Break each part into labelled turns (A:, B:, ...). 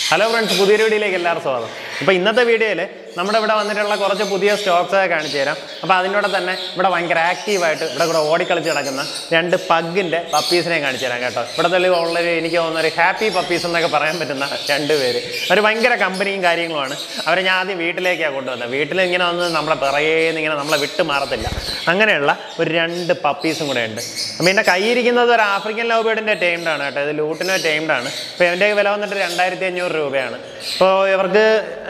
A: hello friends പുതിയൊരു വീഡിയോയിലേക്ക് എല്ലാവർക്കും സ്വാഗതം ഇപ്പോൾ ഇന്നത്തെ വീഡിയോയിൽ നമ്മുടെ ഇവിടെ വന്നിട്ടുള്ള കുറച്ച് പുതിയ സ്റ്റോക്സ് ഒക്കെ കാണിച്ചു തരാം അപ്പോൾ അതിനോടെ തന്നെ ഇവിടെ ഭയങ്കര ആക്റ്റീവായിട്ട് ഇവിടെ കൂടെ ഓടിക്കളിച്ച് കിടക്കുന്ന രണ്ട് പഗ്ഗിൻ്റെ പപ്പീസിനെ കാണിച്ചു തരാം കേട്ടോ ഇവിടെ തന്നെ ഉള്ളൊരു എനിക്ക് തോന്നുന്ന ഒരു ഹാപ്പി പപ്പീസ് എന്നൊക്കെ പറയാൻ പറ്റുന്ന രണ്ട് പേര് അവർ ഭയങ്കര കമ്പനിയും കാര്യങ്ങളുമാണ് അവരെ ഞാൻ ആദ്യം വീട്ടിലേക്കാണ് കൊണ്ടുവന്നത് വീട്ടിൽ ഇങ്ങനെ വന്ന് നമ്മളെ പിറകേന്ന് ഇങ്ങനെ നമ്മളെ വിട്ട് മാറത്തില്ല അങ്ങനെയുള്ള ഒരു രണ്ട് പപ്പീസും കൂടെ ഉണ്ട് അപ്പോൾ എൻ്റെ കയ്യിരിക്കുന്നത് ഒരു ആഫ്രിക്കൻ ലവ് ബേർഡിൻ്റെ ടൈംഡ് ആണ് കേട്ടോ ഇത് ലൂട്ടിനോ ടൈംഡ് ആണ് ഇപ്പോൾ എൻ്റെ വില വന്നിട്ട് രണ്ടായിരത്തി അഞ്ഞൂറ് രൂപയാണ് ഇപ്പോൾ ഇവർക്ക്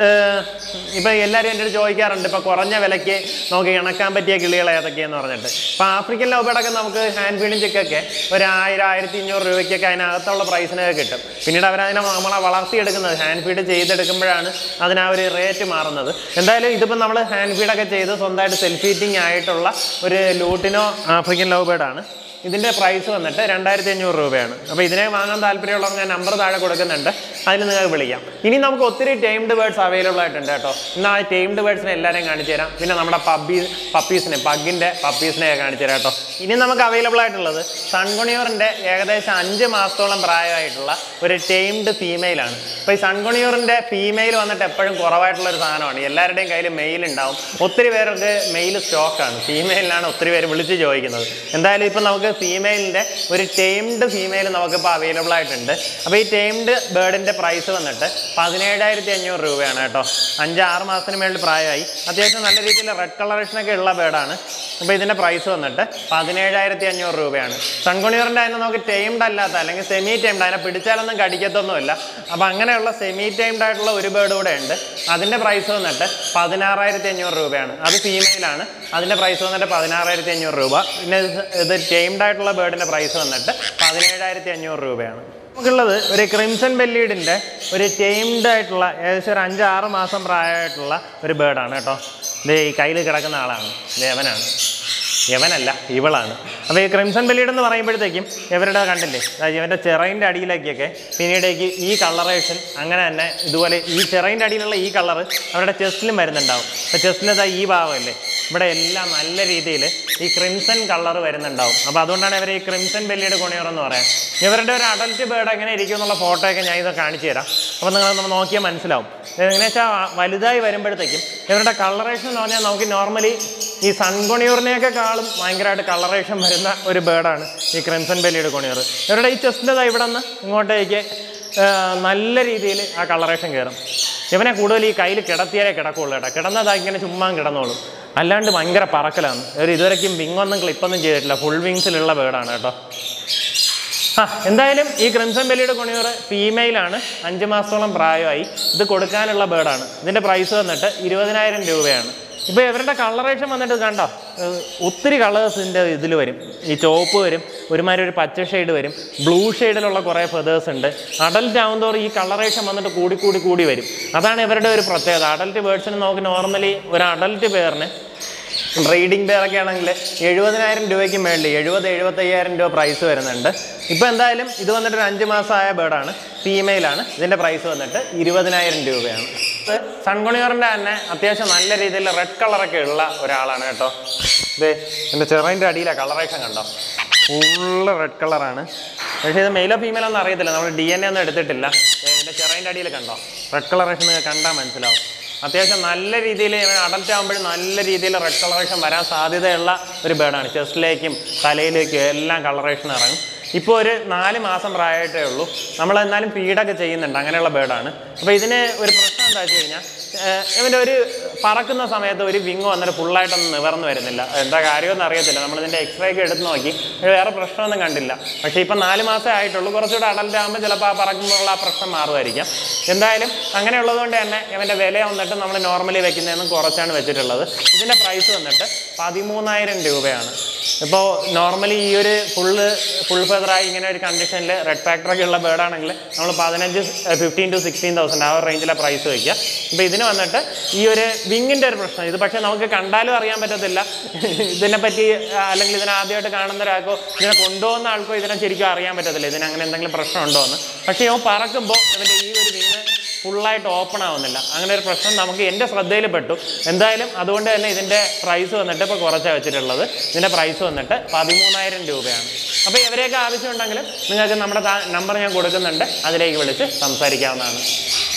A: ഇപ്പോൾ എല്ലാവരും എൻ്റെ അടുത്ത് ചോദിക്കാറുണ്ട് ഇപ്പോൾ കുറഞ്ഞ വിലയ്ക്ക് നമുക്ക് ഇണക്കാൻ പറ്റിയ കിളികൾ ഏതൊക്കെയെന്ന് പറഞ്ഞിട്ട് ഇപ്പോൾ ആഫ്രിക്കൻ ലവ് ബേർഡൊക്കെ നമുക്ക് ഹാൻഡ് ഫീഡിങ് ചിക്കൊക്കെ ഒരു ആയിരം ആയിരത്തി അഞ്ഞൂറ് രൂപയ്ക്കൊക്കെ അതിനകത്തുള്ള പ്രൈസിനൊക്കെ കിട്ടും പിന്നീട് അവരതിനെ നമ്മളെ വളർത്തിയെടുക്കുന്നത് ഹാൻഡ് ഫീഡ് ചെയ്തെടുക്കുമ്പോഴാണ് അതിന് ആ ഒരു റേറ്റ് മാറുന്നത് എന്തായാലും ഇതിപ്പോൾ നമ്മൾ ഹാൻഡ് ഫീഡൊക്കെ ചെയ്ത് സ്വന്തമായിട്ട് സെൽഫ് ഫീറ്റിംഗ് ആയിട്ടുള്ള ഒരു ലൂട്ടിനോ ആഫ്രിക്കൻ ലവ് ബേർഡാണ് ഇതിൻ്റെ പ്രൈസ് വന്നിട്ട് രണ്ടായിരത്തി അഞ്ഞൂറ് രൂപയാണ് അപ്പോൾ ഇതിനെ വാങ്ങാൻ താല്പര്യമുള്ളവർ ഞാൻ നമ്പർ താഴെ കൊടുക്കുന്നുണ്ട് അതിൽ നിങ്ങൾക്ക് വിളിക്കാം ഇനി നമുക്ക് ഒത്തിരി ടൈംഡ് ബേർഡ്സ് അവൈലബിൾ ആയിട്ടുണ്ട് കേട്ടോ ഇന്ന് ആ ടൈംഡ് ബേർഡ്സിനെ എല്ലാവരെയും കാണിച്ചു തരാം പിന്നെ നമ്മുടെ പബ്ബി പപ്പീസിനെ പഗ്ഗിൻ്റെ പപ്പീസിനെ കാണിച്ചു തരാം കേട്ടോ ഇനി നമുക്ക് അവൈലബിൾ ആയിട്ടുള്ളത് സൺകുണിയൂറിൻ്റെ ഏകദേശം അഞ്ച് മാസത്തോളം പ്രായമായിട്ടുള്ള ഒരു ടൈംഡ് ഫീമെയിലാണ് അപ്പോൾ ഈ സൺകുണിയൂറിൻ്റെ ഫീമെയിൽ വന്നിട്ട് എപ്പോഴും കുറവായിട്ടുള്ള ഒരു സാധനമാണ് എല്ലാവരുടെയും കയ്യിൽ മെയിൽ ഉണ്ടാവും ഒത്തിരി പേർക്ക് മെയിൽ സ്റ്റോക്കാണ് ഫീമെയിലിനാണ് ഒത്തിരി പേര് വിളിച്ച് ചോദിക്കുന്നത് എന്തായാലും ഇപ്പം നമുക്ക് ഫീമെയിലിൻ്റെ ഒരു ടൈംഡ് ഫീമെയിൽ നമുക്കിപ്പോൾ അവൈലബിൾ ആയിട്ടുണ്ട് അപ്പോൾ ഈ ടൈംഡ് ബേർഡിൻ്റെ പ്രൈസ് വന്നിട്ട് പതിനേഴായിരത്തി അഞ്ഞൂറ് രൂപയാണ് കേട്ടോ അഞ്ച് ആറ് മാസത്തിന് മേളിൽ പ്രായമായി അത്യാവശ്യം നല്ല രീതിയിൽ റെഡ് കളറേഷനൊക്കെ ഉള്ള ബേർഡാണ് അപ്പോൾ ഇതിൻ്റെ പ്രൈസ് വന്നിട്ട് പതിനേഴായിരത്തി അഞ്ഞൂറ് രൂപയാണ് സൺകുണിയറിൻ്റെ അതിന് നമുക്ക് ടൈംഡ് അല്ലാത്ത അല്ലെങ്കിൽ സെമി ടൈംഡ് അതിനെ പിടിച്ചാലൊന്നും കടിക്കത്തൊന്നുമില്ല അപ്പോൾ അങ്ങനെയുള്ള സെമി ടൈംഡ് ആയിട്ടുള്ള ഒരു ബേർഡ് കൂടെ ഉണ്ട് അതിൻ്റെ പ്രൈസ് വന്നിട്ട് പതിനാറായിരത്തി അഞ്ഞൂറ് രൂപയാണ് അത് ഫീമെയിലാണ് അതിൻ്റെ പ്രൈസ് വന്നിട്ട് പതിനാറായിരത്തി അഞ്ഞൂറ് രൂപ പിന്നെ ഇത് ഇത് ടൈംഡ് ആയിട്ടുള്ള ബേർഡിൻ്റെ പ്രൈസ് വന്നിട്ട് പതിനേഴായിരത്തി അഞ്ഞൂറ് രൂപയാണ് നമുക്കുള്ളത് ഒരു ക്രിംസൺ ബെല്ലീഡിൻ്റെ ഒരു ടൈംഡ് ആയിട്ടുള്ള ഏകദേശം ഒരു അഞ്ച് ആറ് മാസം പ്രായമായിട്ടുള്ള ഒരു ബേർഡാണ് കേട്ടോ ഇത് ഈ കയ്യിൽ കിടക്കുന്ന ആളാണ് ദേവനാണ് യവനല്ല ഇവളാണ് അപ്പോൾ ഈ ക്രിംസൺ ബെല്ലീഡ് എന്ന് പറയുമ്പോഴത്തേക്കും ഇവരുടെ കണ്ടില്ലേ അതായത് ഇവൻ്റെ ചിറയിൻ്റെ അടിയിലേക്കൊക്കെ പിന്നീടേക്ക് ഈ കളറേഷൻ അങ്ങനെ തന്നെ ഇതുപോലെ ഈ ചിറയിൻ്റെ അടിയിലുള്ള ഈ കളറ് അവരുടെ ചെസ്റ്റിലും വരുന്നുണ്ടാവും അപ്പോൾ ചെസ്റ്റിലത്തെ ഈ ഭാഗമല്ലേ ഇവിടെ എല്ലാം നല്ല രീതിയിൽ ഈ ക്രിംസൺ കളർ വരുന്നുണ്ടാവും അപ്പോൾ അതുകൊണ്ടാണ് ഇവർ ഈ ക്രിംസൺ ബെല്ലിയുടെ ഗുണിയർ എന്ന് പറയാം ഇവരുടെ ഒരു അഡൽറ്റ് ബേർഡ് എങ്ങനെ ഇരിക്കും എന്നുള്ള ഫോട്ടോയൊക്കെ ഞാൻ ഇത് കാണിച്ചു തരാം അപ്പോൾ നിങ്ങൾ നമ്മൾ നോക്കിയാൽ മനസ്സിലാവും എങ്ങനെ വെച്ചാൽ വലുതായി വരുമ്പോഴത്തേക്കും ഇവരുടെ കളറേഷൻ എന്ന് പറഞ്ഞാൽ നമുക്ക് നോർമലി ഈ സൺകൊണിയൂറിനെയൊക്കെ കാളും ഭയങ്കരമായിട്ട് കളറേഷൻ വരുന്ന ഒരു ബേർഡാണ് ഈ ക്രിംസൺ ബെല്ലിയുടെ കൊണിയൂർ ഇവരുടെ ഈ ചെസ്റ്റിൻ്റെ ഇവിടെ നിന്ന് ഇങ്ങോട്ടേക്ക് ആ, നല്ല രീതിയിൽ ആ കളറേഷൻ കയറും ഇവനെ കൂടുതൽ ഈ കയ്യിൽ കിടത്തിയാലേ കിടക്കുള്ളൂ കേട്ടോ കിടന്നതാ ഇങ്ങനെ ചുമ്മാ കിടന്നോളും അല്ലാണ്ട് ഭയങ്കര പറക്കലാണ് ഒരു ഇതുവരെയ്ക്കും വിങ്ങൊന്നും ക്ലിപ്പൊന്നും ചെയ്തിട്ടില്ല ഫുൾ വിങ്സിലുള്ള ബേർഡാണ് കേട്ടോ ആ എന്തായാലും ഈ ക്രിംസൺ ബെല്ലിയുടെ കൊണിയൂർ ഫീമെയിലാണ് അഞ്ച് മാസത്തോളം പ്രായമായി ഇത് കൊടുക്കാനുള്ള ബേർഡാണ് ഇതിൻ്റെ പ്രൈസ് വന്നിട്ട് ഇരുപതിനായിരം രൂപയാണ് ഇപ്പോൾ ഇവരുടെ കളറേഷൻ വന്നിട്ട് കണ്ടോ ഏഹ് ഒത്തിരി കളേഴ്സിൻ്റെ ഇതിൽ വരും ഈ ചുവപ്പ് വരും ഒരുമാതിരി ഒരു പച്ച ഷെയ്ഡ് വരും ബ്ലൂ ഷെയ്ഡിലുള്ള കുറേ ഫെതേഴ്സ് ഉണ്ട് അഡൽറ്റ് ആവുന്നതോറും ഈ കളറേഷൻ വന്നിട്ട് കൂടി കൂടി കൂടി വരും അതാണ് ഇവരുടെ ഒരു പ്രത്യേകത അഡൽറ്റ് ബേർഡ്സിന് നമുക്ക് നോർമലി ഒരു അഡൽറ്റ് പേരിന് ബ്രീഡിംഗ് പെയറൊക്കെ ആണെങ്കിൽ എഴുപതിനായിരം രൂപയ്ക്ക് മേളിൽ എഴുപത് എഴുപത്തയ്യായിരം രൂപ പ്രൈസ് വരുന്നുണ്ട് ഇപ്പോൾ എന്തായാലും ഇത് വന്നിട്ട് ഒരു അഞ്ച് മാസമായ ബേർഡാണ് ഫീമെയിലാണ് ഇതിൻ്റെ പ്രൈസ് വന്നിട്ട് ഇരുപതിനായിരം രൂപയാണ് ഇത് സൺകുണിയറിൻ്റെ തന്നെ അത്യാവശ്യം നല്ല രീതിയിൽ റെഡ് കളറൊക്കെ ഉള്ള ഒരാളാണ് കേട്ടോ ഇത് എൻ്റെ ചെറിൻ്റെ അടിയിലെ കളറേഷൻ കണ്ടോ ഫുള്ള് റെഡ് കളറാണ് പക്ഷേ ഇത് മെയിലോ ഫീമെയിലോ ഒന്നും അറിയത്തില്ല നമ്മൾ ഡി എൻ എ ഒന്നും എടുത്തിട്ടില്ല ദേ ഇതിൻ്റെ ചെറിൻ്റെ അടിയിൽ കണ്ടോ റെഡ് കളറേഷൻ നിങ്ങൾക്ക് കണ്ടാൽ മനസ്സിലാവും അത്യാവശ്യം നല്ല രീതിയിൽ അഡൽറ്റ് ആകുമ്പോഴും നല്ല രീതിയിൽ റെഡ് കളറേഷൻ വരാൻ സാധ്യതയുള്ള ഒരു ബേർഡാണ് ചെസ്റ്റിലേക്കും തലയിലേക്കും എല്ലാം കളറേഷൻ ഇറങ്ങും ഇപ്പോൾ ഒരു നാല് മാസം പ്രായമായിട്ടേ ഉള്ളൂ നമ്മൾ എന്നാലും ഫീഡൊക്കെ ചെയ്യുന്നുണ്ട് അങ്ങനെയുള്ള ബേർഡാണ് അപ്പോൾ ഇതിന് ഒരു പ്രശ്നം എന്താ വെച്ച് കഴിഞ്ഞാൽ ഏഹ് ഇവൻ്റെ ഒരു പറക്കുന്ന സമയത്ത് ഒരു വിങ് വന്നിട്ട് ഫുള്ളായിട്ടൊന്നും നിവർന്ന് വരുന്നില്ല എന്താ കാര്യമൊന്നും അറിയത്തില്ല നമ്മളിതിൻ്റെ എക്സ്റേ ഒക്കെ എടുത്ത് നോക്കി പക്ഷേ വേറെ പ്രശ്നമൊന്നും കണ്ടില്ല പക്ഷേ ഇപ്പം നാല് മാസമേ ആയിട്ടുള്ളൂ കുറച്ചുകൂടെ അഡൽറ്റ് ആകുമ്പോൾ ചിലപ്പോൾ ആ പറക്കുമ്പോഴുള്ള ആ പ്രശ്നം മാറുമായിരിക്കാം എന്തായാലും അങ്ങനെയുള്ളത് കൊണ്ട് തന്നെ ഇവൻ്റെ വില വന്നിട്ട് നമ്മൾ നോർമലി വെക്കുന്നതെന്നും കുറച്ചാണ് വെച്ചിട്ടുള്ളത് ഇതിൻ്റെ പ്രൈസ് വന്നിട്ട് പതിമൂന്നായിരം രൂപയാണ് ഇപ്പോൾ നോർമലി ഈ ഒരു ഫുള്ള് ഫുൾ ഫെദറായി ഇങ്ങനെ ഒരു കണ്ടീഷനിൽ റെഡ് ഫാക്ടറൊക്കെ ഉള്ള ബേർഡാണെങ്കിൽ നമ്മൾ പതിനഞ്ച് ഫിഫ്റ്റീൻ ടു സിക്സ്റ്റീൻ തൗസൻഡ് ആ ഒരു റേഞ്ചിലെ പ്രൈസ് വയ്ക്കുക അപ്പോൾ ഇതിന് വന്നിട്ട് ഈ ഒരു വിങ്ങിൻ്റെ ഒരു പ്രശ്നം ഇത് പക്ഷേ നമുക്ക് കണ്ടാലും അറിയാൻ പറ്റത്തില്ല ഇതിനെപ്പറ്റി ആ, അല്ലെങ്കിൽ ഇതിനെ ആദ്യമായിട്ട് കാണുന്ന ഒരാൾക്കോ ഇതിനെ കൊണ്ടുപോകുന്ന ആൾക്കോ ഇതിനെ ശരിക്കും അറിയാൻ പറ്റത്തില്ല ഇതിന് അങ്ങനെ എന്തെങ്കിലും പ്രശ്നം ഉണ്ടോ എന്ന് പക്ഷേ ഇവൻ പറക്കുമ്പോൾ ഇവൻ്റെ ഈ ഒരു വിങ് ഫുള്ളായിട്ട് ഓപ്പൺ ആവുന്നില്ല അങ്ങനെ ഒരു പ്രശ്നം നമുക്ക് എൻ്റെ ശ്രദ്ധയിൽ പെട്ടു എന്തായാലും അതുകൊണ്ട് തന്നെ ഇതിൻ്റെ പ്രൈസ് വന്നിട്ട് ഇപ്പോൾ കുറച്ചാണ് വെച്ചിട്ടുള്ളത് ഇതിൻ്റെ പ്രൈസ് വന്നിട്ട് പതിമൂന്നായിരം രൂപയാണ് അപ്പോൾ ഇവരെയൊക്കെ ആവശ്യമുണ്ടെങ്കിൽ നിങ്ങൾക്ക് നമ്മുടെ നമ്പർ ഞാൻ കൊടുക്കുന്നുണ്ട് അതിലേക്ക് വിളിച്ച് സംസാരിക്കാവുന്നതാണ്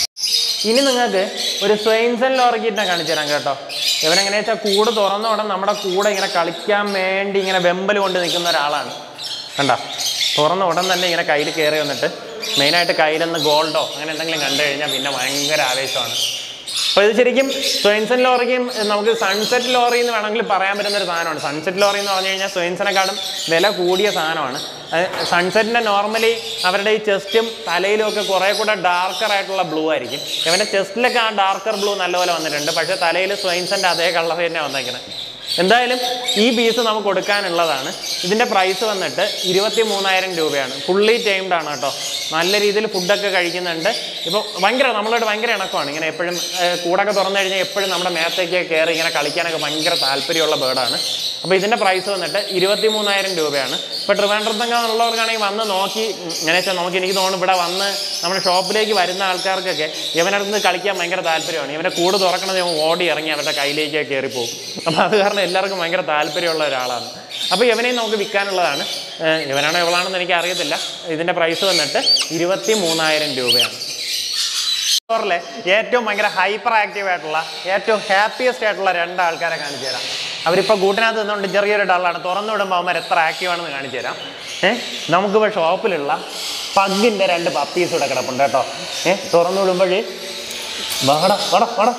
A: ഇനി നിങ്ങൾക്ക് ഒരു സ്വൈൻസൺ ലോറിക്കിറ്റിനെ കാണിച്ചു തരാം കേട്ടോ ഇവനെങ്ങനെയാ വെച്ചാൽ കൂട് തുറന്ന ഉടൻ നമ്മുടെ കൂടെ ഇങ്ങനെ കളിക്കാൻ വേണ്ടി ഇങ്ങനെ വെമ്പൽ കൊണ്ട് നിൽക്കുന്ന ഒരാളാണ് കണ്ട തുറന്ന ഉടൻ തന്നെ ഇങ്ങനെ കയ്യിൽ കയറി വന്നിട്ട് മെയിനായിട്ട് കയ്യിലൊന്ന് ഗോൾഡോ അങ്ങനെ എന്തെങ്കിലും കണ്ടു കഴിഞ്ഞാൽ പിന്നെ ഭയങ്കര ആവേശമാണ് അപ്പോൾ ഇത് ശരിക്കും സ്വയൻസൺ ലോറിക്കും നമുക്ക് സൺസെറ്റ് ലോറി എന്ന് വേണമെങ്കിൽ പറയാൻ പറ്റുന്ന ഒരു സാധനമാണ് സൺസെറ്റ് ലോറി എന്ന് പറഞ്ഞു കഴിഞ്ഞാൽ സ്വയൻസനെക്കാളും വില കൂടിയ സാധനമാണ് സൺസെറ്റിൻ്റെ നോർമലി അവരുടെ ഈ ചെസ്റ്റും തലയിലും ഒക്കെ കുറേ കൂടെ ഡാർക്കർ ആയിട്ടുള്ള ബ്ലൂ ആയിരിക്കും ഇവൻ്റെ ചെസ്റ്റിലൊക്കെ ആ ഡാർക്കർ ബ്ലൂ നല്ലപോലെ വന്നിട്ടുണ്ട് പക്ഷേ തലയിൽ സ്വയൻസൻ്റെ അതേ കളർ തന്നെ വന്നേക്കുന്നത് എന്തായാലും ഈ പീസ് നമുക്ക് കൊടുക്കാനുള്ളതാണ് ഇതിൻ്റെ പ്രൈസ് വന്നിട്ട് ഇരുപത്തി മൂന്നായിരം രൂപയാണ് ഫുള്ളി ടൈംഡ് ആണ് കേട്ടോ നല്ല രീതിയിൽ ഫുഡൊക്കെ കഴിക്കുന്നുണ്ട് ഇപ്പോൾ ഭയങ്കര നമ്മളോട് ഭയങ്കര ഇണക്കമാണ് ഇങ്ങനെ എപ്പോഴും ഏഹ്, കൂടൊക്കെ തുറന്നു കഴിഞ്ഞാൽ എപ്പോഴും നമ്മുടെ മേത്തേക്ക് കയറി ഇങ്ങനെ കളിക്കാനൊക്കെ ഭയങ്കര താല്പര്യമുള്ള ബേർഡാണ് അപ്പോൾ ഇതിൻ്റെ പ്രൈസ് വന്നിട്ട് ഇരുപത്തി മൂന്നായിരം രൂപയാണ് ഇപ്പോൾ ട്രിവാൻഡ്രത്തൊക്കെ ഉള്ളവർക്കാണെങ്കിൽ വന്ന് നോക്കി ഉം, ഇങ്ങനെ വെച്ചാൽ നമുക്ക് എനിക്ക് തോന്നുന്നു ഇവിടെ വന്ന് നമ്മുടെ ഷോപ്പിലേക്ക് വരുന്ന ആൾക്കാർക്കൊക്കെ ഇവനടുത്ത് കളിക്കാൻ ഭയങ്കര താല്പര്യമാണ് ഇവൻ്റെ കൂട് തുറക്കണത് ഇവൻ ഓടി ഇറങ്ങി അവരുടെ കയ്യിലേക്ക് കയറി പോകും അപ്പോൾ അത് കാരണം എല്ലാവർക്കും ഭയങ്കര താല്പര്യമുള്ള ഒരാളാണ് അപ്പോൾ ഇവനെയും നമുക്ക് വിൽക്കാനുള്ളതാണ് ഏഹ് ഇവനാണോ എവളാണെന്ന് എനിക്ക് അറിയത്തില്ല ഇതിൻ്റെ പ്രൈസ് വന്നിട്ട് ഇരുപത്തി മൂന്നായിരം രൂപയാണ് സ്റ്റോറിലെ ഏറ്റവും ഭയങ്കര ഹൈപ്പർ ആക്റ്റീവ് ആയിട്ടുള്ള ഏറ്റവും ഹാപ്പിയസ്റ്റ് ആയിട്ടുള്ള രണ്ട് ആൾക്കാരെ കാണിച്ചു തരാം അവരിപ്പോൾ കൂട്ടിനകത്ത് നിന്നുകൊണ്ട് ചെറിയൊരു ഡള്ളാണ് തുറന്നു വിടുമ്പോൾ അവന്മാർ എത്ര ആക്റ്റീവ് ആണെന്ന് കാണിച്ചു തരാം ഏഹ് നമുക്കിപ്പോൾ ഷോപ്പിലുള്ള പഗ്ഗിൻ്റെ രണ്ട് പപ്പീസ് ഇവിടെ കിടപ്പുണ്ട് കേട്ടോ ഏഹ് തുറന്നു വിടുമ്പോൾ വാടാ വാടാ വാടാ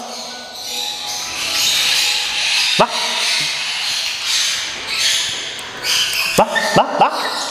A: വാ വാ വാ വാ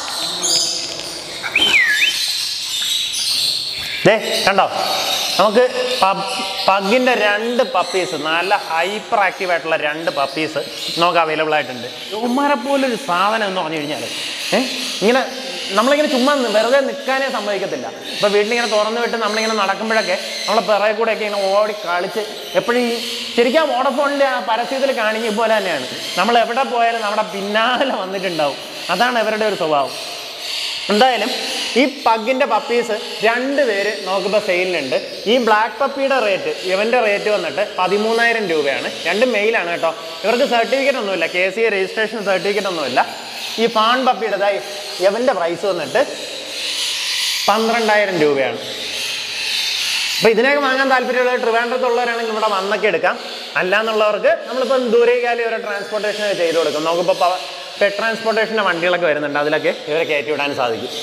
A: ദേ കണ്ടോ നമുക്ക് പഗിൻ്റെ രണ്ട് പപ്പീസ് നല്ല ഹൈപ്പർ ആക്റ്റീവ് ആയിട്ടുള്ള രണ്ട് പപ്പീസ് നമുക്ക് അവൈലബിൾ ആയിട്ടുണ്ട് ഉമ്മാരെ പോലൊരു സാധനം എന്ന് പറഞ്ഞു കഴിഞ്ഞാൽ ഏഹ് ഇങ്ങനെ നമ്മളിങ്ങനെ ചുമ്മാ നി- വെറുതെ നിൽക്കാനേ സമ്മതിക്കത്തില്ല ഇപ്പോൾ വീട്ടിലിങ്ങനെ തുറന്നു വിട്ട് നമ്മളിങ്ങനെ നടക്കുമ്പോഴൊക്കെ നമ്മളെ പിറകെ കൂടെയൊക്കെ ഇങ്ങനെ ഓടി കളിച്ച് എപ്പോഴും ഈ ശരിക്കും വോഡഫോണിൻ്റെ ആ പരസ്യത്തിൽ കാണിക്കുക പോലെ തന്നെയാണ് നമ്മൾ എവിടെ പോയാലും നമ്മുടെ പിന്നാലെ വന്നിട്ടുണ്ടാവും അതാണ് ഇവരുടെ ഒരു സ്വഭാവം എന്തായാലും ഈ പഗിൻ്റെ പപ്പീസ് രണ്ട് പേര് നമുക്കിപ്പോൾ സെയിലിനുണ്ട് ഈ ബ്ലാക്ക് പപ്പിയുടെ റേറ്റ് ഇവൻ്റെ റേറ്റ് വന്നിട്ട് പതിമൂന്നായിരം രൂപയാണ് രണ്ട് മെയിലാണ് കേട്ടോ ഇവർക്ക് സർട്ടിഫിക്കറ്റ് ഒന്നുമില്ല K C A registration certificate ഒന്നുമില്ല ഈ ഫാൺ പപ്പിയുടേതായി ഇവൻ്റെ പ്രൈസ് വന്നിട്ട് പന്ത്രണ്ടായിരം രൂപയാണ് അപ്പോൾ ഇതിനൊക്കെ വാങ്ങാൻ താല്പര്യമുള്ള ട്രിവാൻഡ്രത്തുള്ളവരാണെങ്കിൽ ഇവിടെ വന്നൊക്കെ എടുക്കാം അല്ലാന്നുള്ളവർക്ക് നമ്മളിപ്പോൾ ദൂരേക്കാലം ഒരു ട്രാൻസ്പോർട്ടേഷൻ ചെയ്ത് കൊടുക്കും നമുക്കിപ്പോൾ പെറ്റ് ട്രാൻസ്പോർട്ടേഷൻ്റെ വണ്ടികളൊക്കെ വരുന്നുണ്ട് അതിലൊക്കെ ഇവരെ കയറ്റി വിടാൻ സാധിക്കും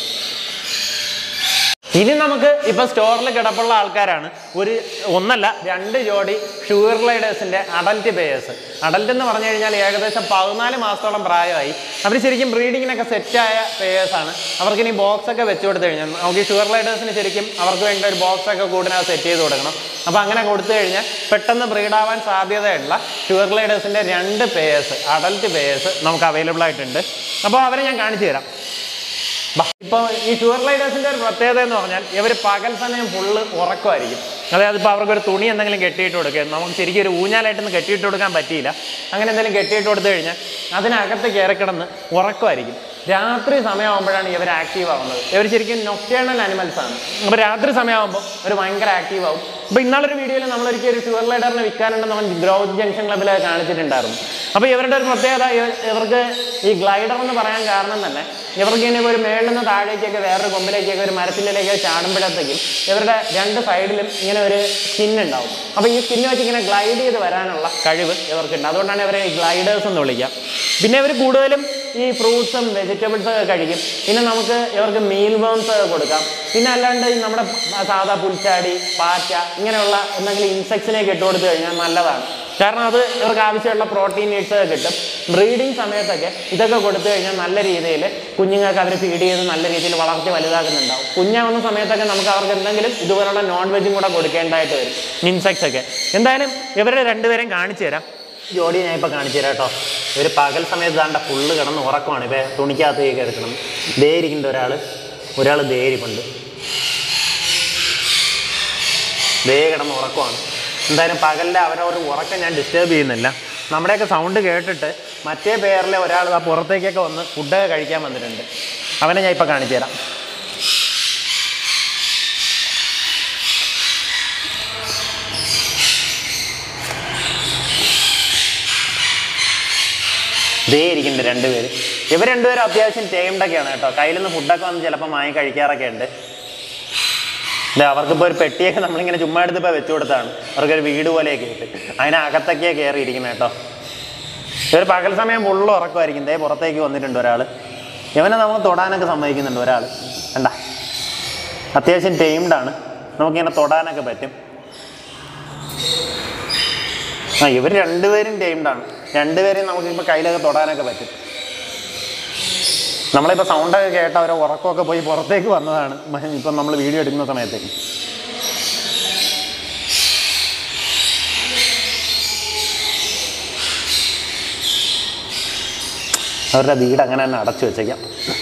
A: ഇനി നമുക്ക് ഇപ്പൊ സ്റ്റോറിൽ കിടപ്പുള്ള ആൾക്കാരാണ് ഒരു ഒന്നല്ല രണ്ട് ജോഡി ഷുഗർ ലൈഡേഴ്സിന്റെ അഡൽറ്റ് പേയേഴ്സ് അഡൽറ്റ് എന്ന് പറഞ്ഞു കഴിഞ്ഞാൽ ഏകദേശം പതിനാല് മാസത്തോളം പ്രായമായി അവർ ശരിക്കും ബ്രീഡിങ്ങിനൊക്കെ സെറ്റായ പേയേഴ്സാണ് അവർക്ക് ഇനി ബോക്സ് ഒക്കെ വെച്ച് കൊടുത്തു കഴിഞ്ഞാൽ നമുക്ക് ഈ ഷുഗർ ലൈഡേഴ്സിന് ശരിക്കും അവർക്ക് വേണ്ട ഒരു ബോക്സ് ഒക്കെ കൂടിനകത്ത് സെറ്റ് ചെയ്ത് കൊടുക്കണം അപ്പോൾ അങ്ങനെ കൊടുത്തു കഴിഞ്ഞാൽ പെട്ടെന്ന് ബ്രീഡാവാൻ സാധ്യതയുള്ള ഷുഗർ ലൈഡേഴ്സിന്റെ രണ്ട് പേയേഴ്സ് അഡൽറ്റ് പേയേഴ്സ് നമുക്ക് അവൈലബിൾ ആയിട്ടുണ്ട് അപ്പോൾ അവരെ ഞാൻ കാണിച്ചു തരാം ഇപ്പോൾ ഈ ഷുഗർ ലൈഡേഴ്സിൻ്റെ ഒരു പ്രത്യേകത എന്ന് പറഞ്ഞാൽ ഇവർ പകൽ സമയം ഫുള്ള് ഉറക്കമായിരിക്കും അതായത് ഇപ്പോൾ അവർക്കൊരു തുണി എന്തെങ്കിലും കെട്ടിയിട്ട് കൊടുക്കുക നമുക്ക് ശരിക്കും ഒരു ഊഞ്ഞാലായിട്ടൊന്നും കെട്ടിയിട്ട് കൊടുക്കാൻ പറ്റിയില്ല അങ്ങനെ എന്തെങ്കിലും കെട്ടിയിട്ട് കൊടുത്തു കഴിഞ്ഞാൽ അതിനകത്ത് കയറി കിടന്ന് ഉറക്കമായിരിക്കും രാത്രി സമയമാകുമ്പോഴാണ് ഇവർ ആക്റ്റീവ് ആവുന്നത് ഇവർ ശരിക്കും നൊക്ടേണൽ അനിമൽസ് ആണ് അപ്പോൾ രാത്രി സമയമാകുമ്പോൾ ഒരു ഭയങ്കര ആക്റ്റീവ് ആവും അപ്പോൾ ഇന്നാളൊരു വീഡിയോയിൽ നമ്മളൊരിക്കലും ഒരു ഷുഗർ ലൈഡറിനെ വിൽക്കാനുണ്ടെന്ന് നമ്മൾ ഗ്രോത്ത് ജംഗ്ഷൻ ക്ലബ്ബിൽ കാണിച്ചിട്ടുണ്ടായിരുന്നു അപ്പോൾ ഇവരുടെ ഒരു പ്രത്യേകത ഇവ- ഇവർക്ക് ഈ ഗ്ലൈഡർ എന്ന് പറയാൻ കാരണം തന്നെ ഇവർക്ക് ഇനി ഒരു മേളിൽ നിന്ന് താഴേക്കൊക്കെ വേറൊരു കൊമ്പിലേക്കൊക്കെ ഒരു മരത്തിലേക്ക് ചാടുമ്പോഴത്തേക്കും ഇവരുടെ രണ്ട് സൈഡിലും ഇങ്ങനെ ഒരു സ്കിൻ ഉണ്ടാവും അപ്പോൾ ഈ സ്കിന്ന് വെച്ച് ഇങ്ങനെ ഗ്ലൈഡ് ചെയ്ത് വരാനുള്ള കഴിവ് ഇവർക്കുണ്ട് അതുകൊണ്ടാണ് ഇവരെ ഗ്ലൈഡേഴ്സ് എന്ന് വിളിക്കുക പിന്നെ ഇവർ കൂടുതലും ഈ ഫ്രൂട്ട്സും വെജിറ്റബിൾസും ഒക്കെ കഴിക്കും പിന്നെ നമുക്ക് ഇവർക്ക് മീൽ വേംസ് ഒക്കെ കൊടുക്കാം പിന്നെ അല്ലാണ്ട് ഈ നമ്മുടെ സാധാ പുൽച്ചാടി പാറ്റ ഇങ്ങനെയുള്ള എന്തെങ്കിലും ഇൻസെക്ട്സിനെയൊക്കെ ഇട്ട് കൊടുത്തു കഴിഞ്ഞാൽ നല്ലതാണ് കാരണം അത് ഇവർക്ക് ആവശ്യമുള്ള പ്രോട്ടീൻ നീഡ്സ് ഒക്കെ കിട്ടും ബ്രീഡിങ് സമയത്തൊക്കെ ഇതൊക്കെ കൊടുത്തു കഴിഞ്ഞാൽ നല്ല രീതിയിൽ കുഞ്ഞുങ്ങൾക്ക് അവർ ഫീഡ് ചെയ്ത് നല്ല രീതിയിൽ വളർത്തി വലുതാക്കുന്നുണ്ടാവും കുഞ്ഞാവുന്ന സമയത്തൊക്കെ നമുക്ക് അവർക്ക് എന്തെങ്കിലും ഇതുപോലുള്ള നോൺ വെജും കൂടെ കൊടുക്കേണ്ടതായിട്ട് വരും ഇൻസെക്ട്സ് ഒക്കെ എന്തായാലും ഇവരെ രണ്ടുപേരെയും കാണിച്ചു തരാം ജോഡി ഞാൻ ഇപ്പോൾ കാണിച്ചു തരാം കേട്ടോ ഇവർ പകൽ സമയത്ത് ദാണ്ട ഫുള്ള് കിടന്ന് ഉറക്കമാണ് ഇപ്പം തുണിക്കകത്തേക്ക് എടുക്കണം ദേ ഇരിക്കുന്നുണ്ട് ഒരാൾ ഒരാൾ ദേ ഇരിപ്പുണ്ട് ദേ കിടന്ന് ഉറക്കമാണ് എന്തായാലും പകലിലെ അവരവർ ഉറക്കം ഞാൻ ഡിസ്റ്റർബ് ചെയ്യുന്നില്ല നമ്മുടെയൊക്കെ സൗണ്ട് കേട്ടിട്ട് മറ്റേ പേരിലെ ഒരാൾ ആ പുറത്തേക്കൊക്കെ വന്ന് ഫുഡൊക്കെ കഴിക്കാൻ വന്നിട്ടുണ്ട് അവനെ ഞാൻ ഇപ്പോൾ കാണിച്ചു തരാം ദേ ഇരിക്കുന്നുണ്ട് രണ്ടുപേര് ഇവർ രണ്ടുപേരും അത്യാവശ്യം ടേംഡൊക്കെയാണ് കേട്ടോ കയ്യിൽ നിന്ന് ഫുഡൊക്കെ വന്ന് ചിലപ്പോൾ വാങ്ങി കഴിക്കാറൊക്കെ ഉണ്ട് ഇത് അവർക്കിപ്പോൾ ഒരു പെട്ടിയൊക്കെ നമ്മളിങ്ങനെ ചുമ്മാ എടുത്തിപ്പോൾ വെച്ചു കൊടുത്താണ് അവർക്കൊരു വീട് പോലെയൊക്കെ ഇട്ട് അതിനകത്തൊക്കെയാണ് കയറി ഇരിക്കുന്നത് കേട്ടോ ഇവർ പകൽ സമയം ഫുള്ള് ഉറക്കമായിരിക്കും ദേ പുറത്തേക്ക് വന്നിട്ടുണ്ട് ഒരാൾ ഇവനെ നമുക്ക് തൊടാനൊക്കെ സമ്മതിക്കുന്നുണ്ട് ഒരാൾ കണ്ട അത്യാവശ്യം ടൈംഡാണ് നമുക്കിങ്ങനെ തൊടാനൊക്കെ പറ്റും ആ ഇവർ രണ്ടുപേരും ടൈംഡാണ് രണ്ടുപേരെയും നമുക്ക് ഇപ്പോൾ കയ്യിലൊക്കെ തൊടാനൊക്കെ പറ്റും നമ്മളിപ്പോൾ സൗണ്ടൊക്കെ കേട്ട് അവരെ ഉറക്കമൊക്കെ പോയി പുറത്തേക്ക് വന്നതാണ് മ- ഇപ്പം നമ്മൾ വീഡിയോ എടുക്കുന്ന സമയത്തേക്ക് അവരുടെ വീട് അങ്ങനെ തന്നെ അടച്ചു വെച്ചേക്കാം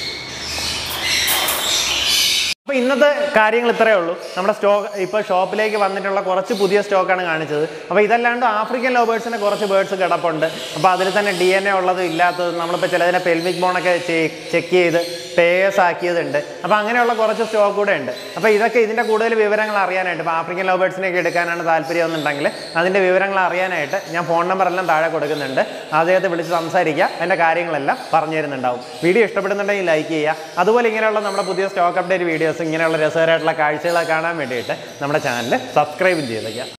A: അപ്പോൾ ഇന്നത്തെ കാര്യങ്ങൾ ഇത്രയേ ഉള്ളൂ നമ്മുടെ സ്റ്റോക്ക് ഇപ്പോൾ ഷോപ്പിലേക്ക് വന്നിട്ടുള്ള കുറച്ച് പുതിയ സ്റ്റോക്കാണ് കാണിച്ചത് അപ്പോൾ ഇതല്ലാണ്ട് ആഫ്രിക്കൻ ലോബേഴ്സിൻ്റെ കുറച്ച് ബേർഡ്സ് കിടപ്പുണ്ട് അപ്പോൾ അതിൽ തന്നെ ഡി എൻ എ ഉള്ളതും ഇല്ലാത്തതും നമ്മളിപ്പോൾ ചിലതിനെ പെൽവിക് ബോണൊക്കെ ചെക്ക് ചെയ്ത് പേയേഴ്സ് ആക്കിയതുണ്ട് അപ്പോൾ അങ്ങനെയുള്ള കുറച്ച് സ്റ്റോക്ക് കൂടെ ഉണ്ട് അപ്പോൾ ഇതൊക്കെ ഇതിൻ്റെ കൂടുതൽ വിവരങ്ങൾ അറിയാനായിട്ട് ഇപ്പോൾ ആഫ്രിക്കൻ ലോബേഴ്സിനെയൊക്കെ എടുക്കാനാണ് താല്പര്യം എന്നുണ്ടെങ്കിൽ അതിൻ്റെ വിവരങ്ങൾ അറിയാനായിട്ട് ഞാൻ ഫോൺ നമ്പർ എല്ലാം താഴെ കൊടുക്കുന്നുണ്ട് അദ്ദേഹത്തെ വിളിച്ച് സംസാരിക്കുക അതിൻ്റെ കാര്യങ്ങളെല്ലാം പറഞ്ഞു തരുന്നുണ്ടാവും വീഡിയോ ഇഷ്ടപ്പെടുന്നുണ്ടെങ്കിൽ ലൈക്ക് ചെയ്യുക അതുപോലെ ഇങ്ങനെയുള്ള നമ്മുടെ പുതിയ സ്റ്റോക്ക് അപ്ഡേറ്റ് വീഡിയോസ് ഇങ്ങനെയുള്ള രസകരമായിട്ടുള്ള കാഴ്ചകളൊക്കെ കാണാൻ വേണ്ടിയിട്ട് നമ്മുടെ ചാനൽ സബ്സ്ക്രൈബും ചെയ്തേക്കുക